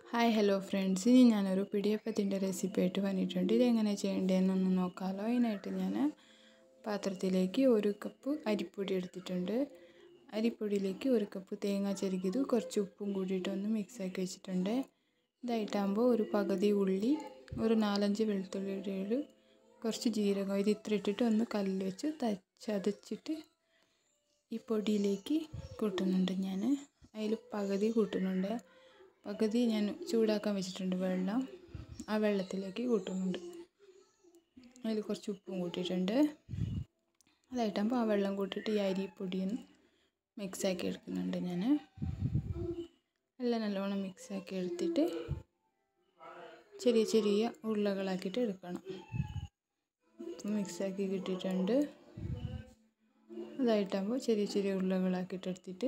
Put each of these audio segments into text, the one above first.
hi hello friends ഇനി ഞാനൊരു പിടിയപ്പത്തിൻ്റെ recipe ആയിട്ട് വന്നിട്ടുണ്ട് ഇതെങ്ങനെ ചെയ്യേണ്ടതെന്നൊന്ന് നോക്കാമല്ലോ അതിനായിട്ട് ഞാൻ പാത്രത്തിലേക്ക് ഒരു കപ്പ് അരിപ്പൊടി എടുത്തിട്ടുണ്ട് അരിപ്പൊടിയിലേക്ക് ഒരു കപ്പ് തേങ്ങ ചെരുകിയത് കുറച്ച് ഉപ്പും കൂടിയിട്ട് ഒന്ന് മിക്സാക്കി വെച്ചിട്ടുണ്ട് ഇതായിട്ടാകുമ്പോൾ ഒരു പകുതി ഉള്ളി ഒരു നാലഞ്ച് വെളുത്തുള്ളിയുടെ കുറച്ച് ജീരകം ഇത് ഇത്ര ഇട്ടിട്ട് ഒന്ന് കല്ലിൽ വെച്ച് ചതച്ചിട്ട് ഈ പൊടിയിലേക്ക് കൂട്ടുന്നുണ്ട് ഞാൻ അതിൽ പകുതി കൂട്ടുന്നുണ്ട് പകുതി ഞാൻ ചൂടാക്കാൻ വെച്ചിട്ടുണ്ട് വെള്ളം ആ വെള്ളത്തിലേക്ക് കൂട്ടുന്നുണ്ട് അതിൽ കുറച്ച് ഉപ്പും കൂട്ടിയിട്ടുണ്ട് അതായിട്ടാകുമ്പോൾ ആ വെള്ളം കൂട്ടിയിട്ട് ഈ അരിപ്പൊടിയൊന്ന് മിക്സാക്കി എടുക്കുന്നുണ്ട് ഞാൻ എല്ലാം നല്ലോണം മിക്സാക്കി എടുത്തിട്ട് ചെറിയ ചെറിയ ഉരുളകളാക്കിയിട്ട് എടുക്കണം മിക്സാക്കി കിട്ടിയിട്ടുണ്ട് അതായിട്ടാകുമ്പോൾ ചെറിയ ചെറിയ ഉരുളകളാക്കിയിട്ട് എടുത്തിട്ട്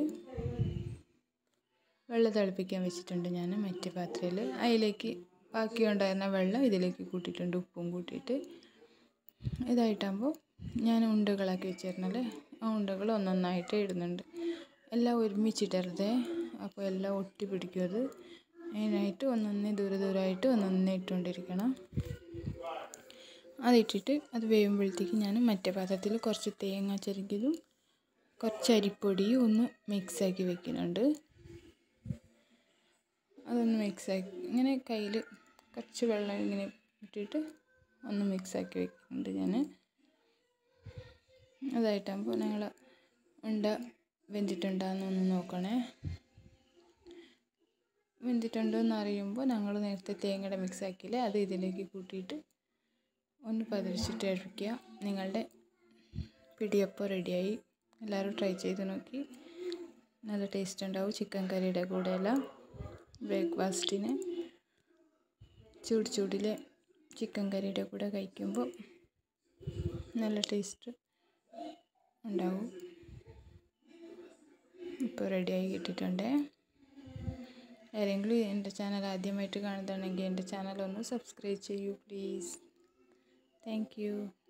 വെള്ളം തിളപ്പിക്കാൻ വെച്ചിട്ടുണ്ട് ഞാൻ മറ്റേ പാത്രത്തിൽ അതിലേക്ക് ബാക്കി ഉണ്ടായിരുന്ന വെള്ളം ഇതിലേക്ക് കൂട്ടിയിട്ടുണ്ട് ഉപ്പും കൂട്ടിയിട്ട് ഇതായിട്ടാകുമ്പോൾ ഞാൻ ഉണ്ടകളാക്കി വെച്ചിരുന്നല്ലേ ആ ഉണ്ടകൾ ഒന്നൊന്നായിട്ട് ഇടുന്നുണ്ട് എല്ലാം ഒരുമിച്ചിട്ടരുതേ അപ്പോൾ എല്ലാം ഒട്ടി പിടിക്കും അത് അതിനായിട്ട് ഒന്നൊന്നേ ദൂരെ ദൂരമായിട്ട് ഒന്നൊന്നേ ഇട്ടുകൊണ്ടിരിക്കണം അതിട്ടിട്ട് അത് വേവുമ്പോഴത്തേക്ക് ഞാൻ മറ്റേ പാത്രത്തിൽ കുറച്ച് തേങ്ങ ചെറുകിയതും കുറച്ച് അരിപ്പൊടിയും ഒന്ന് മിക്സാക്കി വെക്കുന്നുണ്ട് അതൊന്ന് മിക്സാക്കി ഇങ്ങനെ കയ്യിൽ കുറച്ച് വെള്ളം ഇങ്ങനെ ഇട്ടിട്ട് ഒന്ന് മിക്സാക്കി വെക്കുന്നുണ്ട് ഞാൻ അതായിട്ടാകുമ്പോൾ ഞങ്ങൾ ഉണ്ട വെന്തിട്ടുണ്ടോയെന്നൊന്ന് നോക്കണേ വെന്തിട്ടുണ്ടോ എന്ന് അറിയുമ്പോൾ ഞങ്ങൾ നേരത്തെ തേങ്ങയുടെ മിക്സ് ആക്കിയില്ലേ അത് ഇതിലേക്ക് കൂട്ടിയിട്ട് ഒന്ന് പതിരിച്ചിട്ട് കഴിക്കുക നിങ്ങളുടെ പിടിയപ്പം റെഡിയായി എല്ലാവരും ട്രൈ ചെയ്ത് നോക്കി നല്ല ടേസ്റ്റ് ഉണ്ടാവും ചിക്കൻ കറിയുടെ കൂടെ എല്ലാം ബ്രേക്ക്ഫാസ്റ്റിന് ചൂട് ചൂടിൽ ചിക്കൻ കറിയുടെ കൂടെ കഴിക്കുമ്പോൾ നല്ല ടേസ്റ്റ് ഉണ്ടാവും ഇപ്പോൾ റെഡിയായി കിട്ടിയിട്ടുണ്ട് ആരെങ്കിലും എൻ്റെ ചാനൽ ആദ്യമായിട്ട് കാണുന്നതാണെങ്കിൽ എൻ്റെ ചാനൽ ഒന്ന് സബ്സ്ക്രൈബ് ചെയ്യൂ പ്ലീസ് താങ്ക്